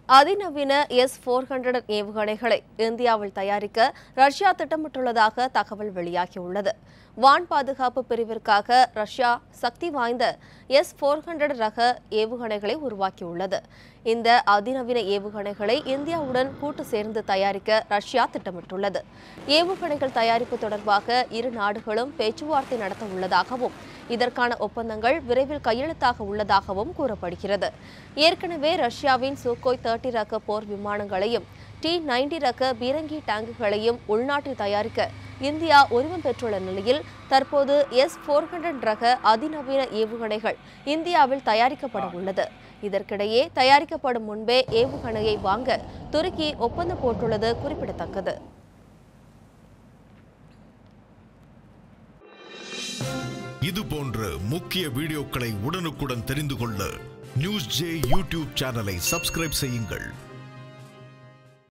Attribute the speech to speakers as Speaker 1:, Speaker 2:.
Speaker 1: அதிநவீன S four hundred ஏவுகணைகளை இந்தியாவில் தயாரிக்க ரஷ்யா திட்டமிட்டுள்ளதாக தகவல் வெளியாகியுள்ளது வான் பாதுகாப்பு பிரிவிற்காக ரஷ்யா சக்தி வாய்ந்த எஸ் போர் ஹண்ட்ரட் ரக ஏவுகணைகளை உருவாக்கியுள்ளது இந்த அதிநவீன ஏவுகணைகளை இந்தியாவுடன் கூட்டு சேர்ந்து தயாரிக்க ரஷ்யா திட்டமிட்டுள்ளது ஏவுகணைகள் தயாரிப்பு தொடர்பாக இரு நாடுகளும் பேச்சுவார்த்தை நடத்த உள்ளதாகவும் இதற்கான ஒப்பந்தங்கள் விரைவில் கையெழுத்தாக உள்ளதாகவும் கூறப்படுகிறது ஏற்கனவே ரஷ்யாவின் சூக்கோய் தேர்ட்டி ரக போர் விமானங்களையும் டி நைன்டி ரக பீரங்கி டேங்குகளையும் உள்நாட்டில் தயாரிக்க இந்தியா உரிமம் பெற்றுள்ள நிலையில் தற்போது எஸ் போர் ஹண்ட்ரட் ரக அதிநவீன ஏவுகணைகள் இந்தியாவில் தயாரிக்கப்பட உள்ளது இதற்கிடையே தயாரிக்கப்படும் முன்பே ஏவுகணையை வாங்க துருக்கி ஒப்பந்தம் போட்டுள்ளது குறிப்பிடத்தக்கது
Speaker 2: இது போன்ற முக்கிய வீடியோக்களை உடனுக்குடன் தெரிந்து கொள்ள நியூஸ் ஜே யூடியூப் சேனலை சப்ஸ்கிரைப் செய்யுங்கள்